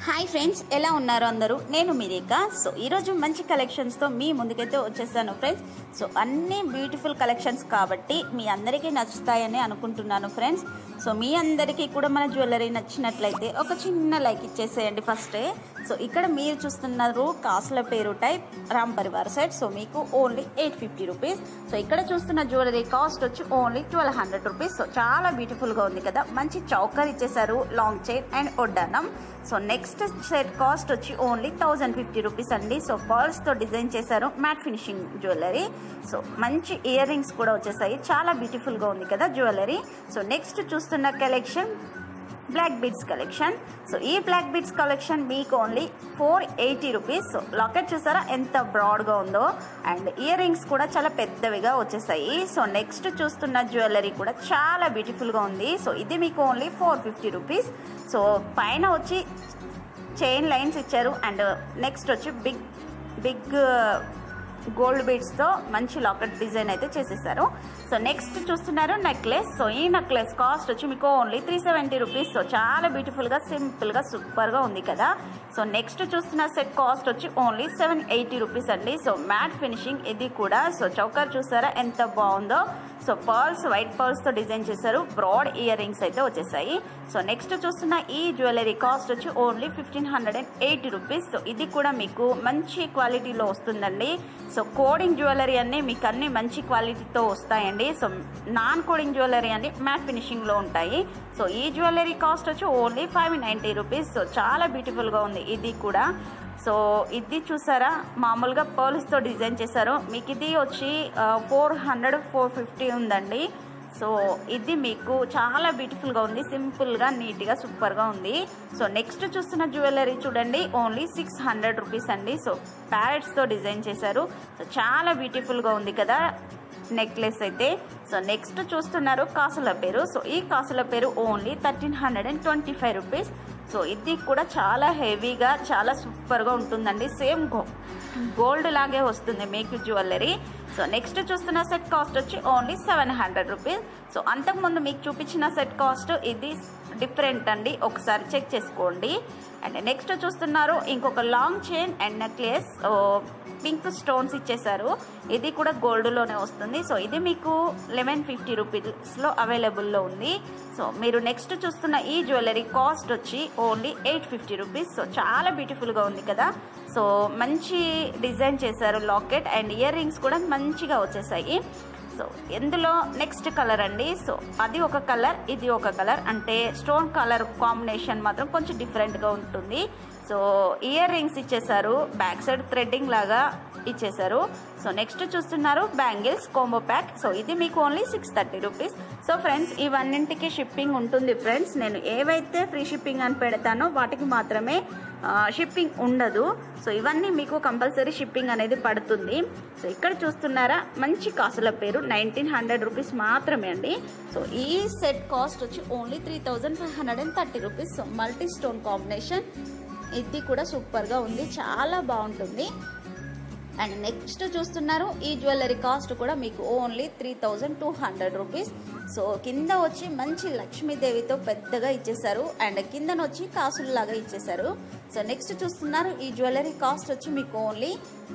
hi friends ఎలా ఉన్నారు అందరూ నేను మీ రేఖ సో ఈరోజు మంచి కలెక్షన్స్తో మీ ముందుకైతే వచ్చేసాను ఫ్రెండ్స్ సో అన్ని బ్యూటిఫుల్ కలెక్షన్స్ కాబట్టి మీ అందరికీ నచ్చుతాయని అనుకుంటున్నాను ఫ్రెండ్స్ సో మీ అందరికీ కూడా మన జ్యువెలరీ నచ్చినట్లయితే ఒక చిన్న లైక్ ఇచ్చేసేయండి ఫస్టే సో ఇక్కడ మీరు చూస్తున్నారు కాసుల పేరు type Ram Parivar set so మీకు only eight fifty rupees so ఇక్కడ చూస్తున్న జ్యువెలరీ కాస్ట్ వచ్చి only twelve hundred rupees so చాలా బ్యూటిఫుల్గా ఉంది కదా మంచి చౌకర్ ఇచ్చేసారు లాంగ్ చైన్ అండ్ ఒడ్డానం సో నెక్స్ట్ సెట్ కాస్ట్ వచ్చి ఓన్లీ థౌజండ్ ఫిఫ్టీ రూపీస్ అండి సో పర్ల్స్తో డిజైన్ చేశారు మ్యాట్ ఫినిషింగ్ జ్యువెలరీ సో మంచి ఇయర్ రింగ్స్ కూడా వచ్చేసాయి చాలా బ్యూటిఫుల్గా ఉంది కదా జ్యువెలరీ సో నెక్స్ట్ చూస్తున్న collection black beads collection so ఈ బ్లాక్ బీడ్స్ కలెక్షన్ మీకు only four eighty rupees so locket చూసారా ఎంత బ్రాడ్గా ఉందో అండ్ ఇయర్ రింగ్స్ కూడా చాలా పెద్దవిగా వచ్చేసాయి సో నెక్స్ట్ చూస్తున్న జ్యువెలరీ కూడా చాలా బ్యూటిఫుల్గా ఉంది సో ఇది మీకు only four fifty rupees so పైన వచ్చి చైన్ లైన్స్ ఇచ్చారు అండ్ నెక్స్ట్ వచ్చి బిగ్ బిగ్ గోల్డ్ బీడ్స్తో మంచి లాకెట్ డిజైన్ అయితే చేసేసారు సో నెక్స్ట్ చూస్తున్నారు నెక్లెస్ సో ఈ నెక్లెస్ కాస్ట్ వచ్చి మీకు only three seventy rupees so చాలా బ్యూటిఫుల్గా సింపుల్గా సూపర్గా ఉంది కదా సో నెక్స్ట్ చూస్తున్న సెట్ కాస్ట్ వచ్చి ఓన్లీ సెవెన్ ఎయిటీ రూపీస్ అండి సో మ్యాట్ ఫినిషింగ్ ఇది కూడా సో చౌకర్ చూసారా ఎంత బాగుందో సో పర్ల్స్ వైట్ పర్ల్స్తో డిజైన్ చేశారు బ్రాడ్ ఇయర్ రింగ్స్ అయితే వచ్చేసాయి సో నెక్స్ట్ చూస్తున్న ఈ జ్యువెలరీ కాస్ట్ వచ్చి only fifteen hundred and eighty rupees so ఇది కూడా మీకు మంచి క్వాలిటీలో వస్తుందండి సో కోడింగ్ జ్యువెలరీ అన్నీ మీకు అన్ని మంచి క్వాలిటీతో వస్తాయండి సో నాన్ కోడింగ్ జ్యువెలరీ అన్ని మ్యాట్ ఫినిషింగ్లో ఉంటాయి సో ఈ జ్యువెలరీ కాస్ట్ వచ్చి only five ninety rupees so చాలా బ్యూటిఫుల్గా ఉంది ఇది కూడా సో ఇది చూసారా మామూలుగా పర్ల్స్తో డిజైన్ చేశారు మీకు ఇది వచ్చి ఫోర్ హండ్రెడ్ ఫోర్ ఫిఫ్టీ ఉందండి సో ఇది మీకు చాలా బ్యూటిఫుల్గా ఉంది సింపుల్గా నీట్గా సూపర్గా ఉంది సో నెక్స్ట్ చూస్తున్న జ్యువెలరీ చూడండి ఓన్లీ సిక్స్ హండ్రెడ్ రూపీస్ అండి సో ప్యారెట్స్తో డిజైన్ చేశారు సో చాలా బ్యూటిఫుల్గా ఉంది కదా నెక్లెస్ అయితే సో నెక్స్ట్ చూస్తున్నారు కాసుల పేరు సో ఈ కాసుల పేరు only thirteen hundred and twenty five rupees so ఇది కూడా చాలా హెవీగా చాలా సూపర్గా ఉంటుందండి సేమ్ గో గోల్డ్ లాగే వస్తుంది మీకు జ్యువెలరీ సో నెక్స్ట్ చూస్తున్న సెట్ కాస్ట్ వచ్చి only seven hundred rupees so అంతకుముందు మీకు చూపించిన సెట్ కాస్ట్ ఇది డిఫరెంట్ అండి ఒకసారి చెక్ చేసుకోండి అండ్ నెక్స్ట్ చూస్తున్నారు ఇంకొక long chain and necklace pink stones ఇచ్చేసారు ఇది కూడా గోల్డ్లోనే వస్తుంది సో ఇది మీకు లెవెన్ ఫిఫ్టీ రూపీస్లో అవైలబుల్లో ఉంది సో మీరు నెక్స్ట్ చూస్తున్న ఈ జ్యువెలరీ కాస్ట్ వచ్చి only eight fifty rupees so చాలా బ్యూటిఫుల్గా ఉంది కదా సో మంచి డిజైన్ చేశారు లాకెట్ అండ్ ఇయర్ రింగ్స్ కూడా మంచిగా వచ్చేసాయి సో ఎందులో నెక్స్ట్ కలర్ అండి సో అది ఒక కలర్ ఇది ఒక కలర్ అంటే స్టోన్ కలర్ కాంబినేషన్ మాత్రం కొంచెం డిఫరెంట్గా ఉంటుంది సో ఇయర్ రింగ్స్ ఇచ్చేసారు బ్యాక్ సైడ్ థ్రెడ్డింగ్ లాగా ఇచ్చేసారు సో నెక్స్ట్ చూస్తున్నారు బ్యాంగిల్స్ కోంబో ప్యాక్ సో ఇది మీకు only six thirty rupees so friends ఇవన్నింటికి షిప్పింగ్ ఉంటుంది ఫ్రెండ్స్ నేను ఏవైతే ఫ్రీ షిప్పింగ్ అని పెడతానో వాటికి మాత్రమే షిప్పింగ్ ఉండదు సో ఇవన్నీ మీకు కంపల్సరీ షిప్పింగ్ అనేది పడుతుంది సో ఇక్కడ చూస్తున్నారా మంచి కాసుల పేరు నైన్టీన్ హండ్రెడ్ రూపీస్ మాత్రమే అండి సో ఈ సెట్ కాస్ట్ వచ్చి only three thousand five hundred and thirty rupees so multi stone combination ఇది కూడా సూపర్గా ఉంది చాలా బాగుంటుంది అండ్ నెక్స్ట్ చూస్తున్నారు ఈ జ్యువెలరీ కాస్ట్ కూడా మీకు only three thousand two hundred rupees so కింద వచ్చి మంచి లక్ష్మీదేవితో పెద్దగా ఇచ్చేసారు అండ్ కిందన వచ్చి కాసుల్లాగా ఇచ్చేసారు సో నెక్స్ట్ చూస్తున్నారు ఈ జ్యువెలరీ కాస్ట్ వచ్చి మీకు only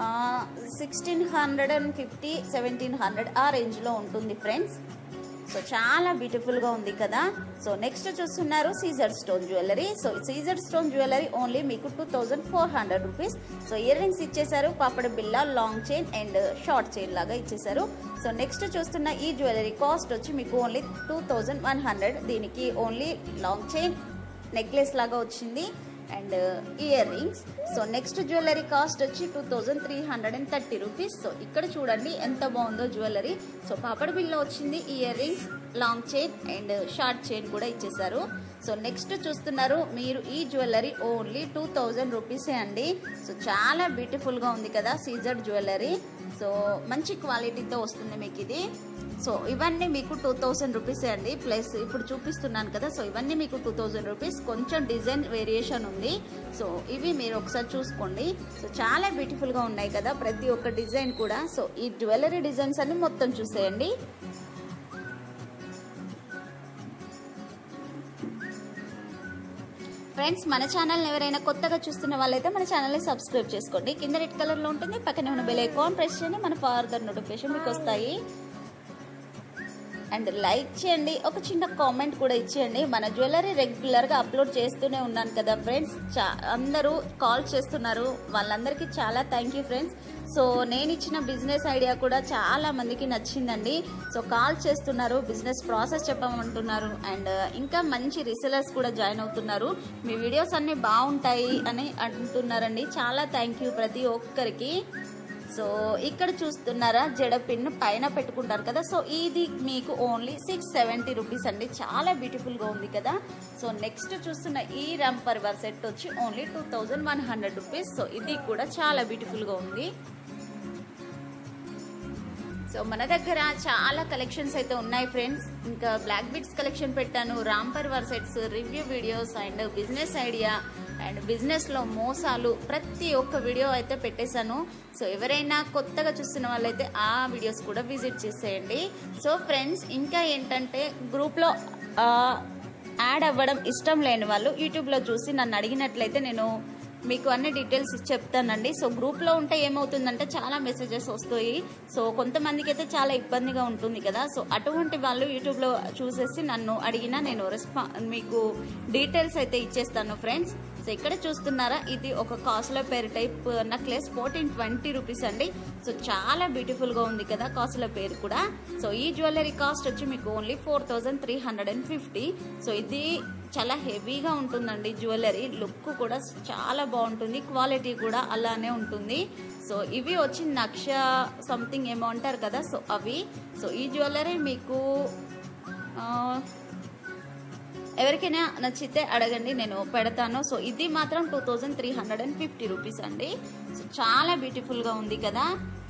sixteen hundred and fifty seventeen hundred ఆ రేంజ్లో ఉంటుంది ఫ్రెండ్స్ సో చాలా బ్యూటిఫుల్గా ఉంది కదా సో నెక్స్ట్ చూస్తున్నారు సీజర్ స్టోన్ జ్యువెలరీ సో సీజర్ స్టోన్ జ్యువెలరీ ఓన్లీ మీకు two thousand four hundred rupees so earrings ఇచ్చేసారు పాపడ బిల్ల long chain and short chain లాగా ఇచ్చేసారు సో నెక్స్ట్ చూస్తున్న ఈ జ్యువెలరీ కాస్ట్ వచ్చి మీకు only two thousand one hundred దీనికి ఓన్లీ లాంగ్ చైన్ నెక్లెస్ లాగా వచ్చింది and earrings so next jewellery cost వచ్చి two thousand three hundred and thirty rupees so ఇక్కడ చూడండి ఎంత బాగుందో జ్యువెలరీ సో పాపడ బిల్లో వచ్చింది earrings long chain and short chain కూడా ఇచ్చేసారు సో నెక్స్ట్ చూస్తున్నారు మీరు ఈ జ్యువెలరీ ఓన్లీ టూ థౌజండ్ రూపీసే అండి సో చాలా బ్యూటిఫుల్గా ఉంది కదా సీజర్ జ్యువెలరీ సో మంచి క్వాలిటీతో వస్తుంది మీకు ఇది సో ఇవన్నీ మీకు టూ థౌజండ్ రూపీసే అండి ప్లస్ ఇప్పుడు చూపిస్తున్నాను కదా సో ఇవన్నీ మీకు టూ థౌజండ్ రూపీస్ కొంచెం డిజైన్ వేరియేషన్ ఉంది సో ఇవి మీరు ఒకసారి చూసుకోండి సో చాలా బ్యూటిఫుల్గా ఉన్నాయి కదా ప్రతి ఒక్క డిజైన్ కూడా సో ఈ జ్యువెలరీ డిజైన్స్ అన్ని మొత్తం చూసేయండి ఫ్రెండ్స్ మన ఛానల్ ఎవరైనా కొత్తగా చూస్తున్న వాళ్ళైతే మన ఛానల్ని సబ్స్క్రైబ్ చేసుకోండి కింద రెడ్ కలర్లో ఉంటుంది పక్కనే ఉన్న బెల్ ఐకాన్ ప్రెస్ చేయండి మన ఫర్దర్ నోటిఫికేషన్ మీకు వస్తాయి అండ్ లైక్ చేయండి ఒక చిన్న కామెంట్ కూడా ఇచ్చేయండి మన జ్యువెలరీ రెగ్యులర్గా అప్లోడ్ చేస్తూనే ఉన్నాను కదా ఫ్రెండ్స్ చా అందరూ కాల్ చేస్తున్నారు వాళ్ళందరికీ చాలా థ్యాంక్ యూ ఫ్రెండ్స్ సో నేను ఇచ్చిన బిజినెస్ ఐడియా కూడా చాలా మందికి నచ్చిందండి సో కాల్ చేస్తున్నారు బిజినెస్ ప్రాసెస్ చెప్పమంటున్నారు అండ్ ఇంకా మంచి రిసెలర్స్ కూడా జాయిన్ అవుతున్నారు మీ వీడియోస్ అన్నీ బాగుంటాయి అని అంటున్నారండి చాలా థ్యాంక్ యూ ప్రతి ఒక్కరికి సో ఇక్కడ చూస్తున్నారా జడ పిన్ పైన పెట్టుకుంటారు కదా సో ఇది మీకు ఓన్లీ సిక్స్ సెవెంటీ రూపీస్ అండి చాలా బ్యూటిఫుల్గా ఉంది కదా సో నెక్స్ట్ చూస్తున్న ఈ రంపర్ పరివార్ సెట్ వచ్చి only two thousand one hundred rupees so ఇది కూడా చాలా బ్యూటిఫుల్గా ఉంది సో మన దగ్గర చాలా కలెక్షన్స్ అయితే ఉన్నాయి ఫ్రెండ్స్ ఇంకా బ్లాక్ బిట్స్ కలెక్షన్ పెట్టాను Ram Parivar sets review videos and business idea and బిజినెస్లో మోసాలు ప్రతి ఒక్క వీడియో అయితే పెట్టేశాను సో ఎవరైనా కొత్తగా చూస్తున్న వాళ్ళైతే ఆ వీడియోస్ కూడా విజిట్ చేసేయండి సో ఫ్రెండ్స్ ఇంకా ఏంటంటే గ్రూప్లో యాడ్ అవ్వడం ఇష్టం లేని వాళ్ళు యూట్యూబ్లో చూసి నన్ను అడిగినట్లయితే నేను మీకు అన్ని డీటెయిల్స్ చెప్తానండి సో గ్రూప్లో ఉంటే ఏమవుతుందంటే చాలా మెసేజెస్ వస్తాయి సో కొంతమందికి అయితే చాలా ఇబ్బందిగా ఉంటుంది కదా సో అటువంటి వాళ్ళు యూట్యూబ్లో చూసేసి నన్ను అడిగినా నేను రెస్పా మీకు డీటెయిల్స్ అయితే ఇచ్చేస్తాను ఫ్రెండ్స్ సో ఇక్కడ చూస్తున్నారా ఇది ఒక కాసుల పేరు type necklace fourteen twenty rupees అండి సో చాలా బ్యూటిఫుల్గా ఉంది కదా కాసుల పేరు కూడా సో ఈ జ్యువెలరీ కాస్ట్ వచ్చి మీకు only four thousand three hundred and fifty so ఇది చాలా హెవీగా ఉంటుందండి జ్యువెలరీ లుక్ కూడా చాలా బాగుంటుంది క్వాలిటీ కూడా అలానే ఉంటుంది సో ఇవి వచ్చి నక్ష సంథింగ్ ఏమో అంటారు కదా సో అవి సో ఈ జ్యువెలరీ మీకు ఆ, ఎవరికైనా నచ్చితే అడగండి నేను పెడతాను సో ఇది మాత్రం two thousand three hundred and fifty rupees అండి సో చాలా బ్యూటిఫుల్గా ఉంది కదా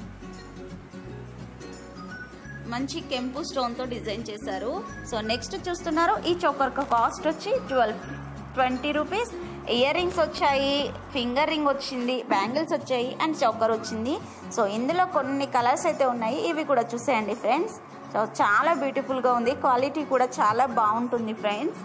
మంచి కెంపు స్టోన్తో డిజైన్ చేశారు సో నెక్స్ట్ చూస్తున్నారు ఈ చోకర్ కాస్ట్ వచ్చి twelve twenty rupees earrings వచ్చాయి ఫింగర్ రింగ్ వచ్చింది బ్యాంగిల్స్ వచ్చాయి అండ్ చోకర్ వచ్చింది సో ఇందులో కొన్ని కలర్స్ అయితే ఉన్నాయి ఇవి కూడా చూసేయండి ఫ్రెండ్స్ సో చాలా బ్యూటిఫుల్గా ఉంది క్వాలిటీ కూడా చాలా బాగుంటుంది ఫ్రెండ్స్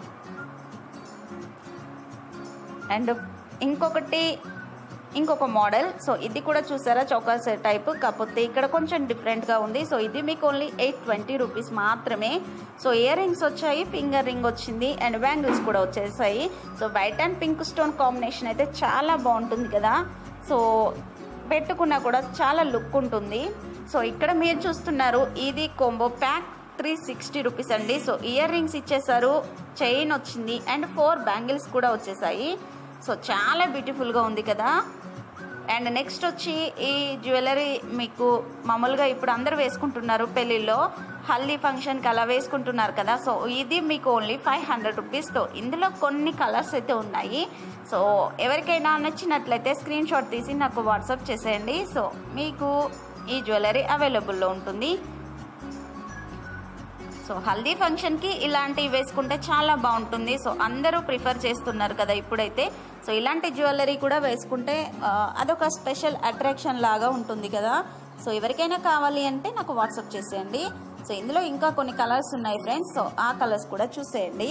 అండ్ ఇంకొకటి ఇంకొక మోడల్ సో ఇది కూడా చూసారా చౌకర్ సెట్ టైప్ కాకపోతే ఇక్కడ కొంచెం డిఫరెంట్గా ఉంది సో ఇది మీకు ఓన్లీ ఎయిట్ ట్వంటీ రూపీస్ మాత్రమే సో ఇయర్ రింగ్స్ వచ్చాయి ఫింగర్ రింగ్ వచ్చింది అండ్ బ్యాంగిల్స్ కూడా వచ్చేసాయి so white and pink stone combination అయితే చాలా బాగుంటుంది కదా సో పెట్టుకున్నా కూడా చాలా లుక్ ఉంటుంది సో ఇక్కడ మీరు చూస్తున్నారు ఇది combo pack three sixty rupees అండి సో ఇయర్ రింగ్స్ ఇచ్చేసారు చైన్ వచ్చింది అండ్ ఫోర్ బ్యాంగిల్స్ కూడా వచ్చేసాయి సో చాలా బ్యూటిఫుల్గా ఉంది కదా అండ్ నెక్స్ట్ వచ్చి ఈ జ్యువెలరీ మీకు మామూలుగా ఇప్పుడు అందరూ వేసుకుంటున్నారు పెళ్ళిళ్ళలో హల్దీ ఫంక్షన్కి అలా వేసుకుంటున్నారు కదా సో ఇది మీకు ఓన్లీ ఫైవ్ హండ్రెడ్ రూపీస్తో ఇందులో కొన్ని కలర్స్ అయితే ఉన్నాయి సో ఎవరికైనా నచ్చినట్లయితే స్క్రీన్ షాట్ తీసి నాకు వాట్సాప్ చేసేయండి సో మీకు ఈ జ్యువెలరీ అవైలబుల్లో ఉంటుంది సో హల్దీ ఫంక్షన్కి ఇలాంటివి వేసుకుంటే చాలా బాగుంటుంది సో అందరూ ప్రిఫర్ చేస్తున్నారు కదా ఇప్పుడైతే సో ఇలాంటి జ్యువెలరీ కూడా వేసుకుంటే ఆ, అదొక స్పెషల్ అట్రాక్షన్ లాగా ఉంటుంది కదా సో ఎవరికైనా కావాలి అంటే నాకు వాట్సాప్ చేసేయండి సో ఇందులో ఇంకా కొన్ని కలర్స్ ఉన్నాయి ఫ్రెండ్స్ సో ఆ కలర్స్ కూడా చూసేయండి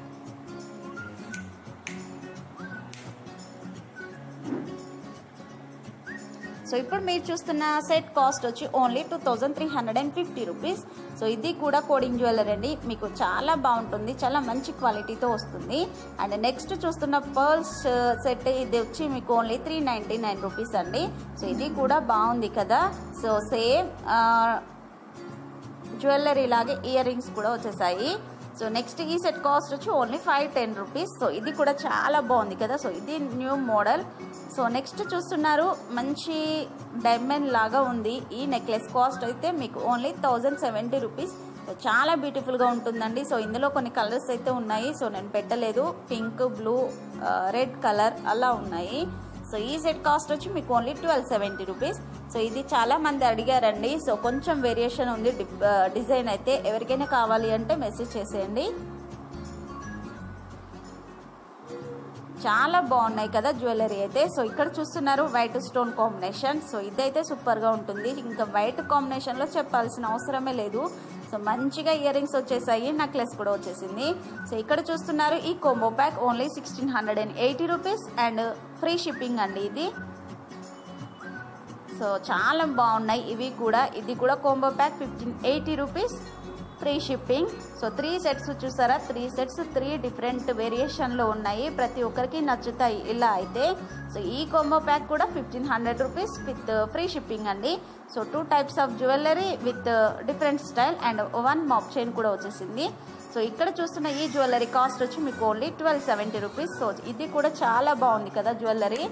సో ఇప్పుడు మీరు చూస్తున్న సెట్ కాస్ట్ వచ్చి only two thousand three hundred and fifty rupees so ఇది కూడా కోడింగ్ జ్యువెలరీ అండి మీకు చాలా బాగుంటుంది చాలా మంచి క్వాలిటీతో వస్తుంది అండ్ నెక్స్ట్ చూస్తున్న పర్ల్స్ సెట్ ఇది వచ్చి మీకు only three ninety nine rupees అండి సో ఇది కూడా బాగుంది కదా సో సేమ్ జ్యువెలరీ లాగే ఇయర్ రింగ్స్ కూడా వచ్చేసాయి సో నెక్స్ట్ ఈ సెట్ కాస్ట్ వచ్చి only five ten rupees so ఇది కూడా చాలా బాగుంది కదా సో ఇది న్యూ మోడల్ సో నెక్స్ట్ చూస్తున్నారు మంచి డైమండ్ లాగా ఉంది ఈ నెక్లెస్ కాస్ట్ అయితే మీకు only thousand seventy rupees so చాలా బ్యూటిఫుల్గా ఉంటుందండి సో ఇందులో కొన్ని కలర్స్ అయితే ఉన్నాయి సో నేను పెట్టలేదు పింక్ బ్లూ రెడ్ కలర్ అలా ఉన్నాయి సో ఈ సెట్ కాస్ట్ వచ్చి మీకు only twelve seventy rupees so ఇది చాలా మంది అడిగారండి సో కొంచెం వేరియేషన్ ఉంది డిప్- ఆ, డిజైన్ అయితే ఎవరికైనా కావాలి అంటే మెసేజ్ చేసేయండి చాలా బాగున్నాయి కదా జ్యువెలరీ అయితే సో ఇక్కడ చూస్తున్నారు వైట్ స్టోన్ కాంబినేషన్ సో ఇదైతే సూపర్గా ఉంటుంది ఇంకా వైట్ కాంబినేషన్లో చెప్పాల్సిన అవసరమే లేదు సో మంచిగా ఇయర్ రింగ్స్ వచ్చేసాయి నెక్లెస్ కూడా వచ్చేసింది సో ఇక్కడ చూస్తున్నారు ఈ combo pack only sixteen hundred and eighty rupees and free shipping అండి ఇది సో చాలా బాగున్నాయి ఇవి కూడా ఇది కూడా combo pack fifteen eighty rupees free shipping so three sets చూసారా త్రీ సెట్స్ త్రీ డిఫరెంట్ వేరియేషన్లో ఉన్నాయి ప్రతి ఒక్కరికి నచ్చుతాయి ఇలా అయితే సో ఈ కోంబో ప్యాక్ కూడా fifteen hundred rupees with free shipping అండి so two types of jewellery with different style and one మాప్ చైన్ కూడా వచ్చేసింది సో ఇక్కడ చూస్తున్న ఈ జ్యువెలరీ కాస్ట్ వచ్చి మీకు only twelve seventy rupees so ఇది కూడా చాలా బాగుంది కదా జ్యువెలరీ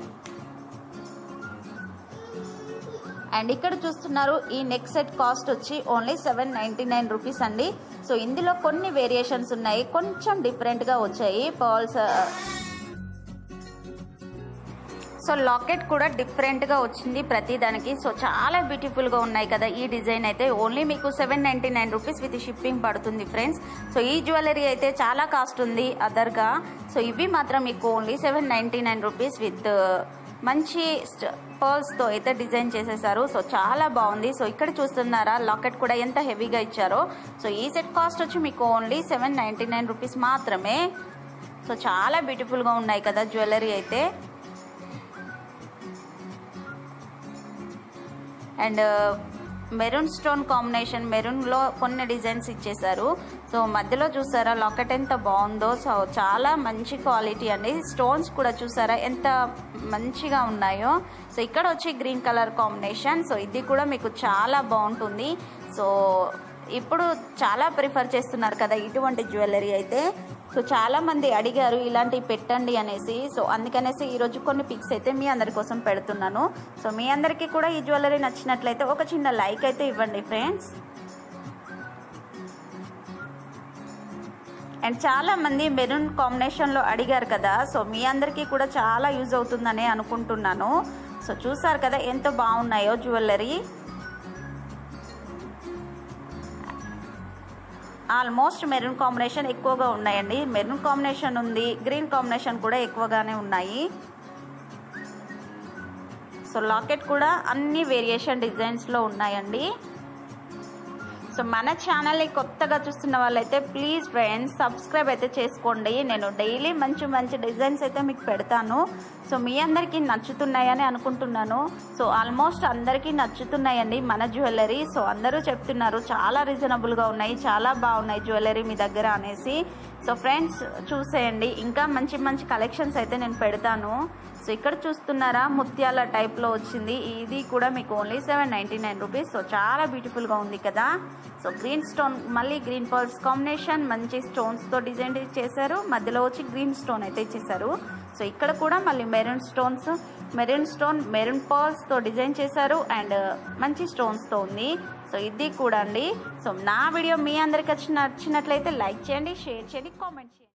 అండ్ ఇక్కడ చూస్తున్నారు ఈ నెక్ సెట్ కాస్ట్ వచ్చి only seven ninety nine rupees అండి సో ఇందులో కొన్ని వేరియేషన్స్ ఉన్నాయి కొంచెం డిఫరెంట్గా వచ్చాయి పర్ల్స్ సో లాకెట్ కూడా డిఫరెంట్గా వచ్చింది ప్రతి దానికి సో చాలా బ్యూటిఫుల్గా ఉన్నాయి కదా ఈ డిజైన్ అయితే ఓన్లీ మీకు seven ninety nine rupees with shipping పడుతుంది ఫ్రెండ్స్ సో ఈ జ్యువెలరీ అయితే చాలా కాస్ట్ ఉంది అదర్గా సో ఇవి మాత్రం మీకు only seven ninety nine rupees with మంచి పర్ల్స్తో అయితే డిజైన్ చేసేసారు సో చాలా బాగుంది సో ఇక్కడ చూస్తున్నారా లాకెట్ కూడా ఎంత హెవీగా ఇచ్చారో సో ఈ సెట్ కాస్ట్ వచ్చి మీకు only seven ninety nine rupees మాత్రమే సో చాలా బ్యూటిఫుల్గా ఉన్నాయి కదా జ్యువెలరీ అయితే అండ్ మెరూన్ స్టోన్ కాంబినేషన్ మెరూన్లో కొన్ని డిజైన్స్ ఇచ్చేసారు సో మధ్యలో చూసారా లాకెట్ ఎంత బాగుందో సో చాలా మంచి క్వాలిటీ అండి స్టోన్స్ కూడా చూసారా ఎంత మంచిగా ఉన్నాయో సో ఇక్కడ వచ్చి గ్రీన్ కలర్ కాంబినేషన్ సో ఇది కూడా మీకు చాలా బాగుంటుంది సో ఇప్పుడు చాలా ప్రిఫర్ చేస్తున్నారు కదా ఇటువంటి జ్యువెలరీ అయితే సో చాలా మంది అడిగారు ఇలాంటివి పెట్టండి అనేసి సో అందుకనేసి ఈరోజు కొన్ని పిక్స్ అయితే మీ అందరి కోసం పెడుతున్నాను సో మీ అందరికీ కూడా ఈ జ్యువెలరీ నచ్చినట్లయితే ఒక చిన్న లైక్ అయితే ఇవ్వండి ఫ్రెండ్స్ అండ్ చాలా మంది మెరూన్ కాంబినేషన్లో అడిగారు కదా సో మీ అందరికీ కూడా చాలా యూజ్ అవుతుందని అనుకుంటున్నాను సో చూసారు కదా ఎంత బాగున్నాయో జ్యువెలరీ ఆల్మోస్ట్ మెరూన్ కాంబినేషన్ ఎక్కువగా ఉన్నాయండి మెరూన్ కాంబినేషన్ ఉంది గ్రీన్ కాంబినేషన్ కూడా ఎక్కువగానే ఉన్నాయి సో లాకెట్ కూడా అన్ని వేరియేషన్ డిజైన్స్లో ఉన్నాయండి సో మన ఛానల్ని కొత్తగా చూస్తున్న వాళ్ళైతే ప్లీజ్ ఫ్రెండ్స్ సబ్స్క్రైబ్ అయితే చేసుకోండి నేను డైలీ మంచి మంచి డిజైన్స్ అయితే మీకు పెడతాను సో మీ అందరికీ నచ్చుతున్నాయని అనుకుంటున్నాను సో ఆల్మోస్ట్ అందరికీ నచ్చుతున్నాయండి మన జ్యువెలరీ సో అందరూ చెప్తున్నారు చాలా రీజనబుల్గా ఉన్నాయి చాలా బాగున్నాయి జ్యువెలరీ మీ దగ్గర అనేసి సో ఫ్రెండ్స్ చూసేయండి ఇంకా మంచి మంచి కలెక్షన్స్ అయితే నేను పెడతాను సో ఇక్కడ చూస్తున్నారా ముత్యాల టైప్లో వచ్చింది ఇది కూడా మీకు only seven ninety nine rupees so చాలా బ్యూటిఫుల్గా ఉంది కదా సో గ్రీన్ స్టోన్ మళ్ళీ గ్రీన్ పర్ల్స్ కాంబినేషన్ మంచి స్టోన్స్తో డిజైన్ చేశారు మధ్యలో వచ్చి గ్రీన్ స్టోన్ అయితే ఇచ్చేసారు సో ఇక్కడ కూడా మళ్ళీ maroon stones maroon stone maroon పర్ల్స్తో డిజైన్ చేశారు అండ్ మంచి స్టోన్స్తో ఉంది సో ఇది కూడా అండి సో నా వీడియో మీ అందరికి వచ్చి నచ్చినట్లయితే లైక్ చేయండి షేర్ చేయండి కామెంట్ చేయండి